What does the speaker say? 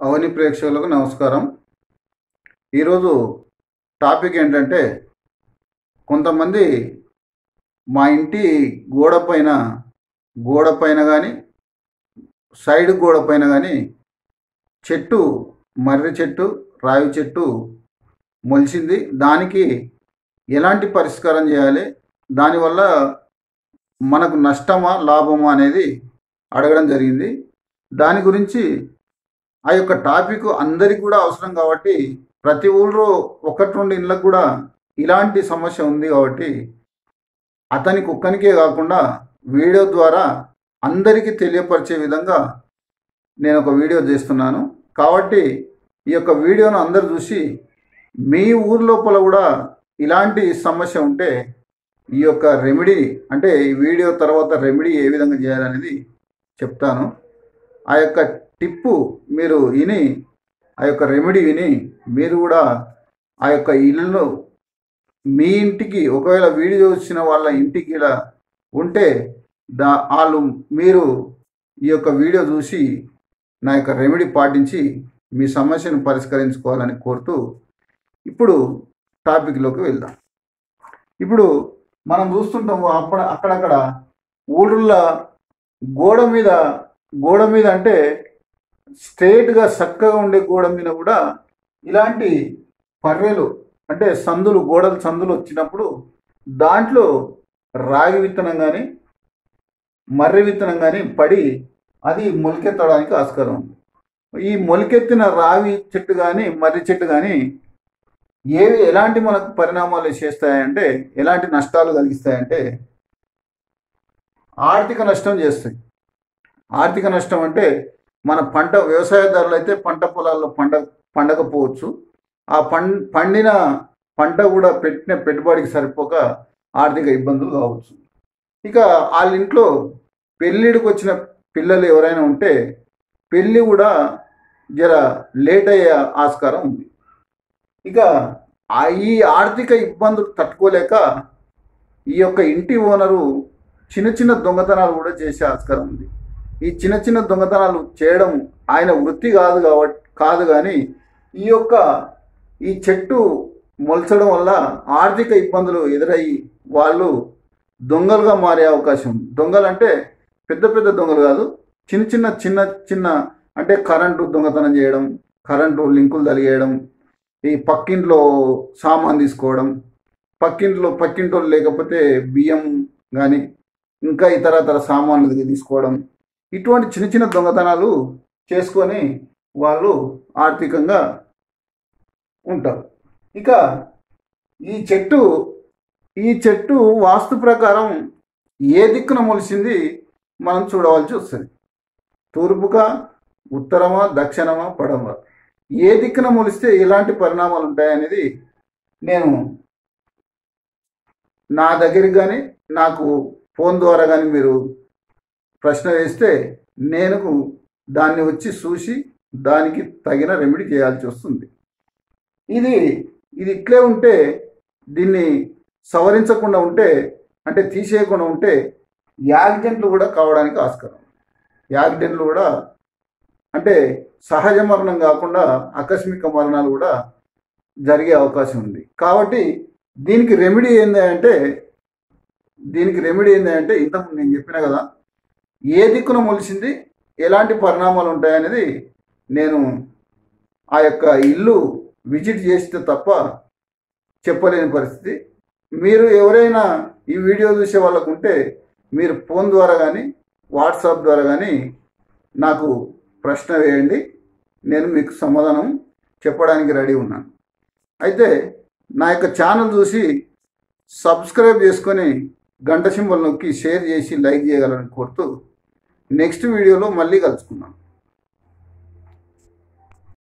అవని ప్రేక్షకులకు నమస్కారం ఈరోజు టాపిక్ ఏంటంటే కొంతమంది మా ఇంటి గోడ పైన గోడ పైన కానీ సైడ్ గోడ పైన కానీ చెట్టు మర్రి చెట్టు రావి చెట్టు మొలిచింది దానికి ఎలాంటి పరిష్కారం చేయాలి దానివల్ల మనకు నష్టమా లాభమా అనేది అడగడం జరిగింది దాని గురించి ఆ యొక్క టాపిక్ అందరికి కూడా అవసరం కాబట్టి ప్రతి ఊళ్ళో ఒకటి రెండు ఇళ్ళకు కూడా ఇలాంటి సమస్య ఉంది కాబట్టి అతనికి ఒక్కనికే కాకుండా వీడియో ద్వారా అందరికీ తెలియపరిచే విధంగా నేను ఒక వీడియో చేస్తున్నాను కాబట్టి ఈ యొక్క వీడియోను అందరు చూసి మీ ఊరు లోపల కూడా ఇలాంటి సమస్య ఉంటే ఈ యొక్క రెమెడీ అంటే ఈ వీడియో తర్వాత రెమెడీ ఏ విధంగా చేయాలనేది చెప్తాను ఆ యొక్క టిప్పు మీరు విని ఆ యొక్క రెమెడీ విని మీరు కూడా ఆ యొక్క ఇల్లు మీ ఇంటికి ఒకవేళ వీడియో వచ్చిన వాళ్ళ ఇంటికి ఇలా ఉంటే దా వాళ్ళు మీరు ఈ యొక్క వీడియో చూసి నా యొక్క రెమెడీ పాటించి మీ సమస్యను పరిష్కరించుకోవాలని కోరుతూ ఇప్పుడు టాపిక్లోకి వెళ్దాం ఇప్పుడు మనం చూస్తుంటాము అక్కడ అక్కడక్కడ ఊళ్ళ గోడ మీద గోడ మీద అంటే స్ట్రేట్గా చక్కగా ఉండే గోడ మీద కూడా ఇలాంటి పర్రెలు అంటే సందులు గోడలు సందులు వచ్చినప్పుడు దాంట్లో రాగి విత్తనం కానీ మర్రి విత్తనం కానీ పడి అది మొలకెత్తడానికి ఆస్కారం ఉంది ఈ మొలకెత్తిన రావి చెట్టు కానీ మర్రి చెట్టు కానీ ఏవి ఎలాంటి మనకు పరిణామాలు చేస్తాయంటే ఎలాంటి నష్టాలు కలిగిస్తాయంటే ఆర్థిక నష్టం చేస్తాయి ఆర్థిక నష్టం అంటే మన పంట వ్యవసాయదారులు అయితే పంట పొలాల్లో పండ పండకపోవచ్చు ఆ పం పండిన పంట కూడా పెట్టిన పెట్టుబడికి సరిపోక ఆర్థిక ఇబ్బందులు కావచ్చు ఇక వాళ్ళ ఇంట్లో పెళ్ళిడికి వచ్చిన పిల్లలు ఎవరైనా ఉంటే పెళ్ళి కూడా జర లేట్ అయ్యే ఆస్కారం ఉంది ఇక ఆ ఈ ఆర్థిక ఇబ్బందులు తట్టుకోలేక ఈ యొక్క ఇంటి ఓనరు చిన్న చిన్న దొంగతనాలు కూడా చేసే ఆస్కారం ఉంది ఈ చిన్న చిన్న దొంగతనాలు చేయడం ఆయన వృత్తి కాదు కాబట్టి కాదు కానీ ఈ యొక్క ఈ చెట్టు మొలచడం వల్ల ఆర్థిక ఇబ్బందులు ఎదురయ్యి వాళ్ళు దొంగలుగా మారే అవకాశం ఉంది దొంగలు అంటే పెద్ద పెద్ద దొంగలు కాదు చిన్న చిన్న చిన్న చిన్న అంటే కరెంటు దొంగతనం చేయడం కరెంటు లింకులు తలిగేయడం ఈ పక్కింట్లో సామాన్ తీసుకోవడం పక్కింట్లో పక్కింట్లో లేకపోతే బియ్యం కానీ ఇంకా ఇతర ఇతర సామాన్లు తీసుకోవడం ఇటువంటి చిన్న చిన్న దొంగతనాలు చేసుకొని వాళ్ళు ఆర్థికంగా ఉంటారు ఇక ఈ చెట్టు ఈ చెట్టు వాస్తు ప్రకారం ఏ దిక్కున మొలిసింది మనం చూడవలసి వస్తుంది తూర్పుగా ఉత్తరమా దక్షిణమా పడమా ఏ దిక్కున మొలిస్తే ఎలాంటి పరిణామాలు ఉంటాయనేది నేను నా దగ్గరికి కానీ నాకు ఫోన్ ద్వారా కానీ మీరు ప్రశ్న వేస్తే నేను దాన్ని వచ్చి చూసి దానికి తగిన రెమెడీ చేయాల్సి వస్తుంది ఇది ఇది ఇట్లే ఉంటే దీన్ని సవరించకుండా ఉంటే అంటే తీసేయకుండా ఉంటే యాక్సిడెంట్లు కూడా కావడానికి ఆస్కారం యాక్సిడెంట్లు కూడా అంటే సహజ మరణం కాకుండా ఆకస్మిక మరణాలు కూడా జరిగే అవకాశం ఉంది కాబట్టి దీనికి రెమెడీ ఏంది అంటే దీనికి రెమెడీ ఏంది అంటే ఇంతకు నేను చెప్పిన కదా ఏ దిక్కున మొలిసింది ఎలాంటి పరిణామాలు ఉంటాయనేది నేను ఆ యొక్క ఇల్లు విజిట్ చేస్తే తప్ప చెప్పలేని పరిస్థితి మీరు ఎవరైనా ఈ వీడియో చూసే వాళ్ళకు ఉంటే మీరు ఫోన్ ద్వారా కానీ వాట్సాప్ ద్వారా కానీ నాకు ప్రశ్న వేయండి నేను మీకు సమాధానం చెప్పడానికి రెడీ ఉన్నాను అయితే నా యొక్క ఛానల్ చూసి సబ్స్క్రైబ్ చేసుకొని గంట సింబల్ నొక్కి షేర్ చేసి లైక్ చేయగలని కోరుతూ నెక్స్ట్ వీడియోలో మళ్ళీ కలుసుకుందాం